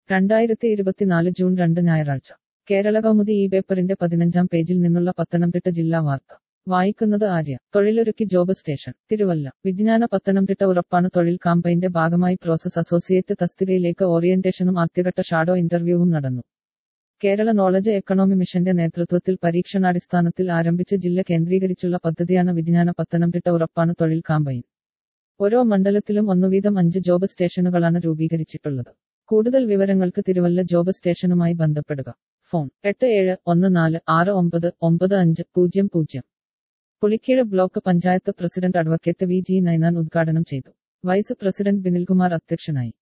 രണ്ടായിരത്തി ഇരുപത്തിനാല് ജൂൺ രണ്ട് ഞായറാഴ്ച കേരള കൗമുദി ഈ പേപ്പറിന്റെ പതിനഞ്ചാം പേജിൽ നിന്നുള്ള പത്തനംതിട്ട ജില്ലാ വാർത്ത വായിക്കുന്നത് ആര്യ തൊഴിലൊരുക്കി ജോബ് സ്റ്റേഷൻ തിരുവല്ല വിജ്ഞാന പത്തനംതിട്ട ഉറപ്പാണ് തൊഴിൽ കാമ്പയിന്റെ ഭാഗമായി പ്രോസസ് അസോസിയേറ്റ് തസ്തികയിലേക്ക് ഓറിയന്റേഷനും ആദ്യഘട്ട ഷാഡോ ഇന്റർവ്യൂവും നടന്നു കേരള നോളജ് എക്കണോമി മിഷന്റെ നേതൃത്വത്തിൽ പരീക്ഷണാടിസ്ഥാനത്തിൽ ആരംഭിച്ച ജില്ല കേന്ദ്രീകരിച്ചുള്ള പദ്ധതിയാണ് വിജ്ഞാന പത്തനംതിട്ട ഉറപ്പാണ് തൊഴിൽ കാമ്പയിൻ ഓരോ മണ്ഡലത്തിലും ഒന്നുവീതം അഞ്ച് ജോബ് സ്റ്റേഷനുകളാണ് രൂപീകരിച്ചിട്ടുള്ളത് കൂടുതൽ വിവരങ്ങൾക്ക് തിരുവല്ല ജോബ് സ്റ്റേഷനുമായി ബന്ധപ്പെടുക ഫോൺ എട്ട് ഏഴ് ഒന്ന് നാല് ആറ് ഒമ്പത് ഒമ്പത് അഞ്ച് പൂജ്യം പൂജ്യം Pulikeezhu block panchayat president advocate V G Ninan ഉദ്ഘാടനം ചെയ്തു വൈസ് പ്രസിഡന്റ് ബിനിൽകുമാർ അധ്യക്ഷനായി